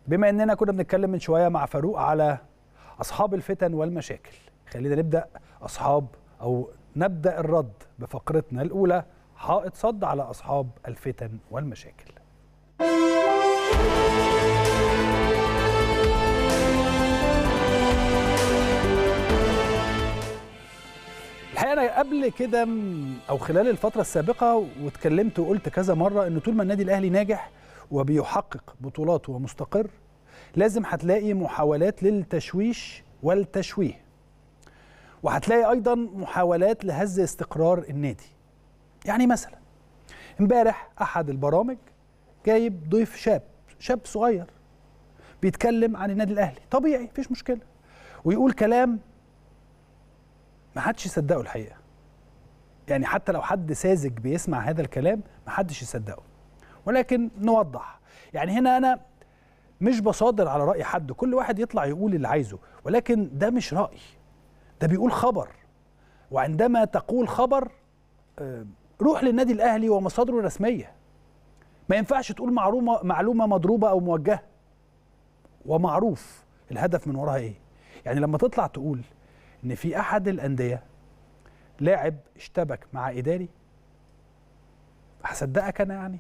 بما اننا كنا بنتكلم من شويه مع فاروق على اصحاب الفتن والمشاكل خلينا نبدا اصحاب او نبدا الرد بفقرتنا الاولى حائط صد على اصحاب الفتن والمشاكل الحقيقه انا قبل كده م- او خلال الفتره السابقه واتكلمت وقلت كذا مره ان طول ما النادي الاهلي ناجح وبيحقق بطولات ومستقر لازم هتلاقي محاولات للتشويش والتشويه وهتلاقي ايضا محاولات لهز استقرار النادي يعني مثلا امبارح احد البرامج جايب ضيف شاب شاب صغير بيتكلم عن النادي الاهلي طبيعي مفيش مشكله ويقول كلام ما حدش يصدقه الحقيقه يعني حتى لو حد ساذج بيسمع هذا الكلام ما حدش يصدقه ولكن نوضح يعني هنا انا مش بصادر على راي حد كل واحد يطلع يقول اللي عايزه ولكن ده مش راي ده بيقول خبر وعندما تقول خبر آه، روح للنادي الاهلي ومصادره الرسميه ما ينفعش تقول معلومه معلومه مضروبه او موجهه ومعروف الهدف من وراها ايه يعني لما تطلع تقول ان في احد الانديه لاعب اشتبك مع اداري هصدقك انا يعني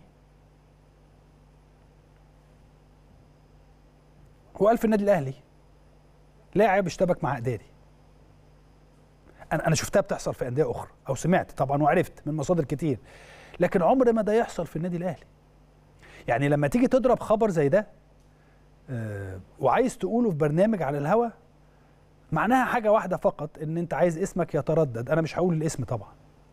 وقال في النادي الاهلي لاعب اشتبك مع اداري انا انا شفتها بتحصل في انديه اخرى او سمعت طبعا وعرفت من مصادر كتير لكن عمر ما ده يحصل في النادي الاهلي يعني لما تيجي تضرب خبر زي ده آه، وعايز تقوله في برنامج على الهوا معناها حاجه واحده فقط ان انت عايز اسمك يتردد انا مش هقول الاسم طبعا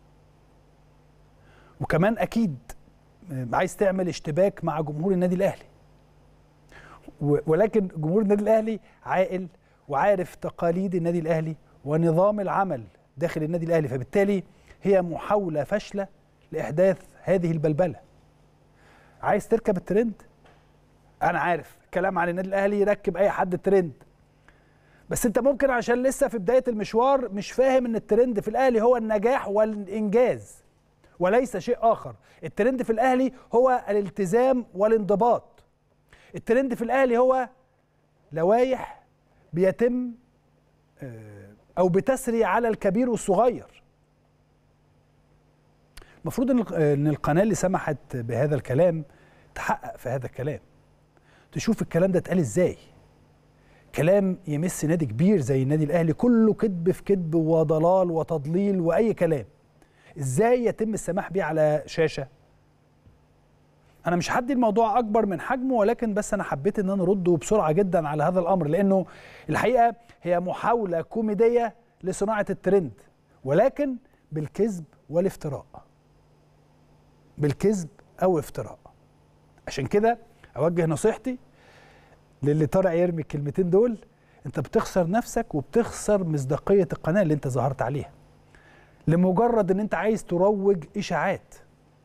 وكمان اكيد آه، عايز تعمل اشتباك مع جمهور النادي الاهلي و- ولكن جمهور النادي الاهلي عاقل وعارف تقاليد النادي الاهلي ونظام العمل داخل النادي الاهلي فبالتالي هي محاوله فاشله لاحداث هذه البلبله عايز تركب الترند انا عارف كلام عن النادي الاهلي يركب اي حد ترند بس انت ممكن عشان لسه في بدايه المشوار مش فاهم ان الترند في الاهلي هو النجاح والانجاز وليس شيء اخر الترند في الاهلي هو الالتزام والانضباط الترند في الاهلي هو لوائح بيتم آه، او بتسري على الكبير والصغير المفروض ان الق- ان القناه اللي سمحت بهذا الكلام تحقق في هذا الكلام تشوف الكلام ده اتقال ازاي كلام يمس نادي كبير زي النادي الاهلي كله كذب في كذب وضلال وتضليل واي كلام ازاي يتم السماح بيه على شاشه انا مش هدي الموضوع اكبر من حجمه ولكن بس انا حبيت ان انا ارد بسرعه جدا على هذا الامر لانه الحقيقه هي محاوله كوميديه لصناعه الترند ولكن بالكذب والافتراء بالكذب او افتراء عشان كده اوجه نصيحتي للي طالع يرمي الكلمتين دول انت بتخسر نفسك وبتخسر مصداقيه القناه اللي انت ظهرت عليها لمجرد ان انت عايز تروج اشاعات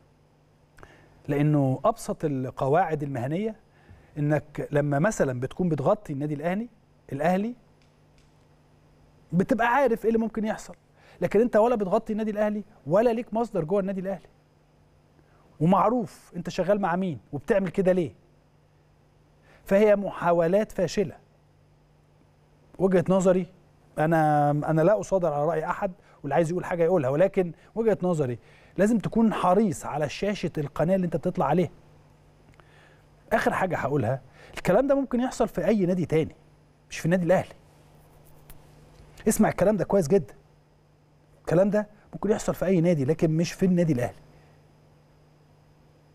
لانه ابسط القواعد المهنيه انك لما مثلا بتكون بتغطي النادي الاهلي الاهلي بتبقى عارف ايه اللي ممكن يحصل لكن انت ولا بتغطي النادي الاهلي ولا ليك مصدر جوه النادي الاهلي ومعروف انت شغال مع مين وبتعمل كده ليه فهي محاولات فاشله وجهه نظري انا انا لا اصادر على راي احد واللي عايز يقول حاجه يقولها ولكن وجهه نظري لازم تكون حريص على شاشه القناه اللي انت بتطلع عليها اخر حاجه هقولها الكلام ده ممكن يحصل في اي نادي تاني مش في النادي الاهلي اسمع الكلام ده كويس جدا الكلام ده ممكن يحصل في اي نادي لكن مش في النادي الاهلي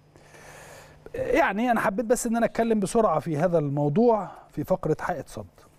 يعني انا حبيت بس ان انا اتكلم بسرعه في هذا الموضوع في فقره حائط صد